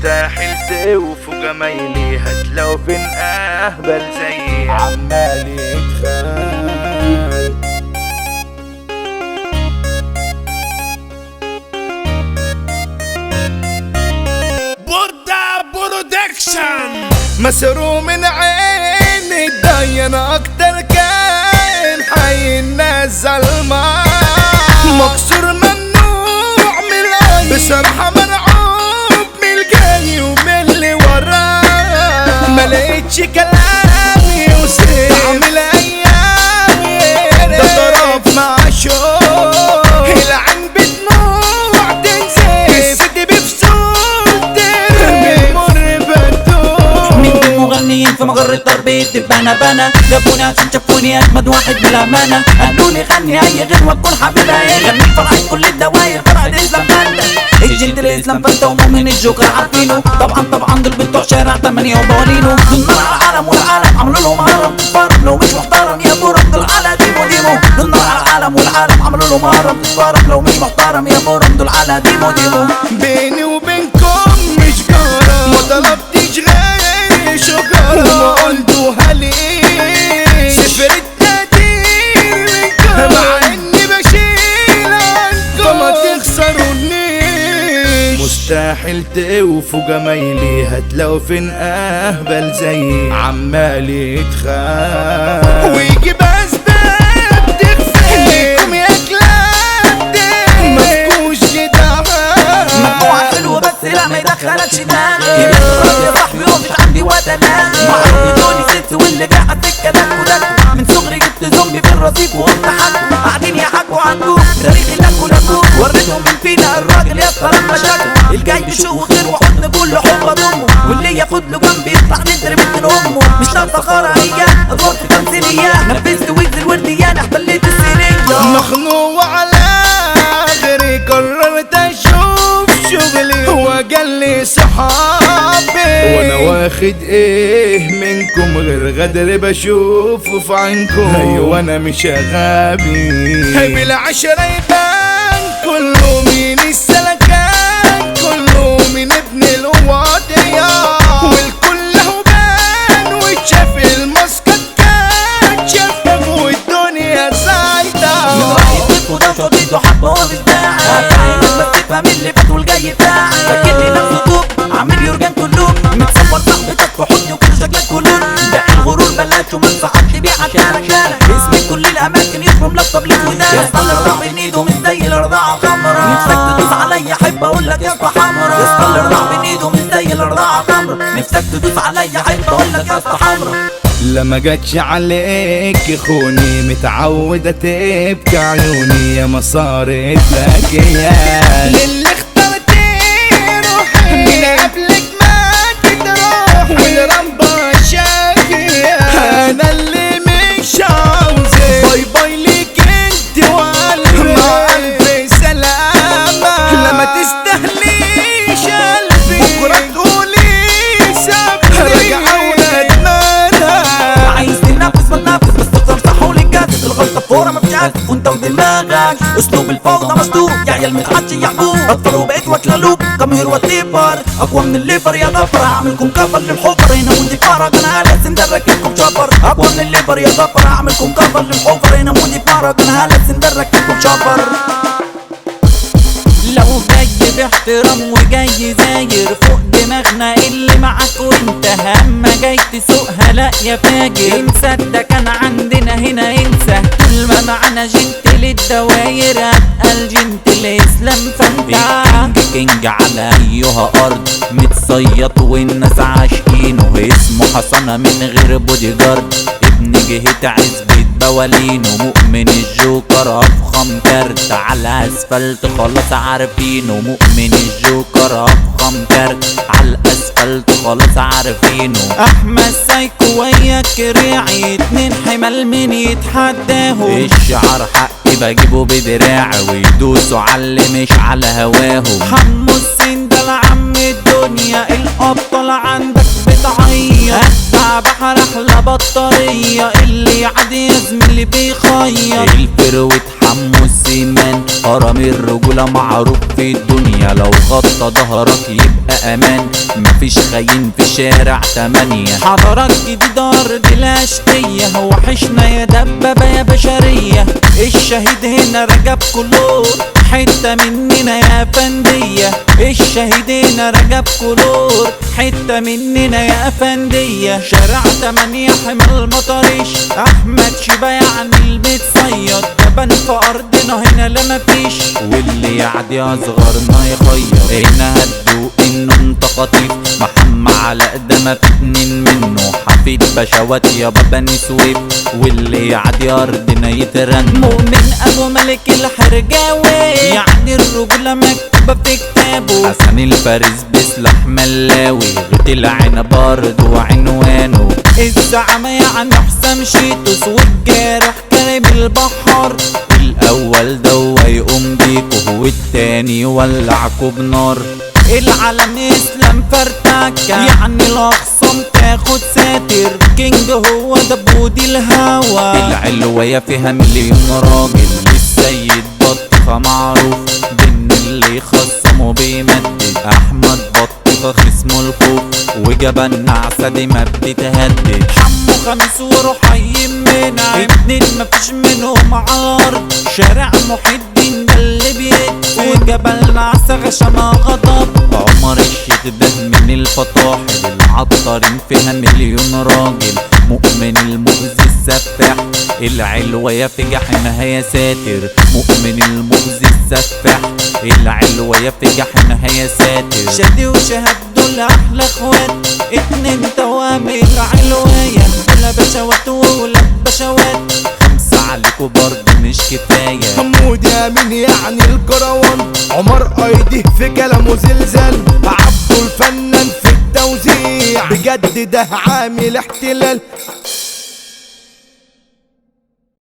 مستحيل توفوا جمايلي هتلاقوا فين اهبل زيي عمال يتخان بودا برودكشن مسرو من عيني اتدين اكتر كان حي الناس ظلمة مكسور ممنوع من العين بصراحة مرعوب من الجاي ومن اللي وراه ما لقيتش كلامي وسير عامل ايامي ده ضرب مع شوق العين بدموع تنزل الست بفصول ترمي مر بدون مين دول مغنيين في مجرة التربية تبانا بانا جابوني عشان شافوني اجمد واحد بالامانة قالوا لي غني اي غنوة تكون حبيبها ايه غني فرحة كل الدواير فرحة الاسلام فانتا الجلد الاسلام فانتا ومؤمن الجوكر عارفينه طبعا طبعا دول بتوع شارع تمانية وبوالينو دول نار على العالم والعالم عملوا لهم هرم فرم لو مش محترم يا برم دول على ديمو ديمو دول نار على العالم والعالم عملوا لهم هرم فرم لو مش محترم يا برم دول على ديمو ديمو بيني وبينكم مش جارة ما طلبتش غير شجرة وما قلتوها ليه سفر التقدير منكم مع اني بشيل عنكم فما تخسرونيش مستحيل توفوا جمايلي هتلاقوا فين اهبل زيي عمال يتخان ويجيب اسباب تخفي ليكم يا كلاب مفكوش كده مجموعة حلوة بس لا ما يدخلكش دماغ يا صاحبي وقفت عندي وتنام معروف دوني ست واللي جاي على السكة دكو دكو من صغري جبت زومبي في الرصيف وقلت حكوا قاعدين يحكوا عنكو تاريخ لكو لكو وريتهم مين فينا الراجل يا اسطى لما شكوا الجاي بشوق غير وحضن كل حب ضمه واللي ياخد له جنبي يطلع ندر بنت امه مش لا فخارة هي ادوار تمثيلية نفذت ويجز الوردية احتليت السينية مخنوق على غيري قررت اشوف شغلي هو قال لي صحابي وانا واخد ايه منكم غير غدر بشوفه في عينكم ايوه انا مش غبي هي بالعشرة يبان كله من السلكان كله من ابن الوادية والكل هو بان وشاف المسكت كان شاف والدنيا من زايدة رأي الطب ده شديد حبه وبتاع هتعينك بس تفهم اللي فات والجاي بتاعك فاكرني نفسه طوب عامل يورجن كلوب متصور صاحبتك في حضني وكل شكلك كلوب باقي الغرور بلاش وما انصحكش بيه عشانك شارع اسمي كل الاماكن يفهم لك طب ليك وداع يسطل الرضا بين ايده مش زي الرضاعة خمرة نفسك تدوس عليا احب اقول لك يا اسطى حمرا يسطل الرضا بين ايده مش زي الرضاعة خمرة نفسك تدوس عليا احب اقول لك يا اسطى حمرا لما جاتش عليك خوني متعودة تبكي عيوني يا مصاري الذكية للي اخترت روحي من قبلك ما تروح والرمبة شاكية انا اللي مش عاوزك باي باي ليك انت وقلبي مع الف سلامة لما تستهليش قلبي بكرة تقولي سابني راجعة وندمانة عايز تنافس بتنافس بس تفضل صح وللجاز الغلطة فورة ما بتعرف وانت ودماغك اسلوب الفوضى مسلوب يا عيال متحدش يحبوك اطفال وبقيت واكلة لوب كامير والليفر اقوى من الليفر يا غفر هعملكم كفر للحفر هنا وانت فرج انا هلس انت راكبكم شفر اقوى من الليفر يا غفر هعملكم كفر للحفر هنا وانت فرج انا هلس انت راكبكم شفر لو جاي باحترام وجاي زاير فوق دماغنا اللي معاك وانت هما جاي تسوقها لا يا فاجر انسى ده كان عندنا هنا انسى طول ما معانا جنت للدواير اتقل جنت الاسلام فانت كينج كينج على ايها ارض متصيط والناس عاشقينه اسمه حصانة من غير بودي جارد ابن جهة عزبة بوالينه مؤمن الجوكر افخم كارت على اسفلت خلاص عارفينه مؤمن الجوكر افخم كارت على الاسفلت خلاص عارفينه احمد سايكو وياك ريعي اتنين حمال من يتحداهم الشعر حقي بجيبه بدراعي ويدوسوا على اللي مش على هواهم حمو السندل عم الدنيا الابطال عندك بتعيط مع بحر احلى بطارية اللي يعدي يا زميلي بيخير الفروة حمو السيمان هرم الرجولة معروف في الدنيا لو غطى ظهرك يبقى امان مفيش خاين في شارع تمانية حضارات جديدة ارض الاشقية وحشنا يا دبابة يا بشرية الشهيد هنا رجب كلور حتة مننا يا فندية الشهيد هنا رجب كلور حتة مننا يا أفندية شارع تمانية حمل مطريش أحمد شبا يعني المتصيد جبان في أرضنا هنا لا مفيش واللي يعدي أصغرنا يخير هنا هتدوق إنه انت خطيف محمى على قدامة في اتنين منه حفيد بشوات يا بني سويف واللي يعدي أرضنا يترن مؤمن أبو ملك الحرجاوي يعني الرجولة مكتوبة في كتابه حسن الفارس بسلاح ملاوي غيت العنب برضه وعنوانه الزعمة يعني حسام شيتوس والجارح كريم البحر الأول دوا يقوم بيكو والتاني يولعكوا بنار العالم اسلام فرتكة يعني الاخصام تاخد ساتر كينج هو ده بودي الهوا العلوية فيها مليون راجل السيد بطيخة معروف بين اللي خصمه بيمدد احمد بطيخة خصمه الخوف وجبان نعسة دي ما بتتهدد حمو خميس ورحيم منعم اتنين مفيش منهم عار شارع محي الدين ده اللي بيت وجبل نعسة غشمة غضب عمر الشيخ ده من الفطاحل العطارين فيها مليون راجل مؤمن المؤذي السفاح العلوية في جحيمها يا ساتر مؤمن المؤذي السفاح العلوية في جحيمها يا ساتر شادي وشهاب دول احلى اخوات اتنين توامر علوية ولا بشوات ولا بشوات خمسة عليكوا برضه مش كفاية حمود يامين يعني الكروان عمر ايدي في كلامه زلزال عبده الفنان في التوزيع بجد ده عامل احتلال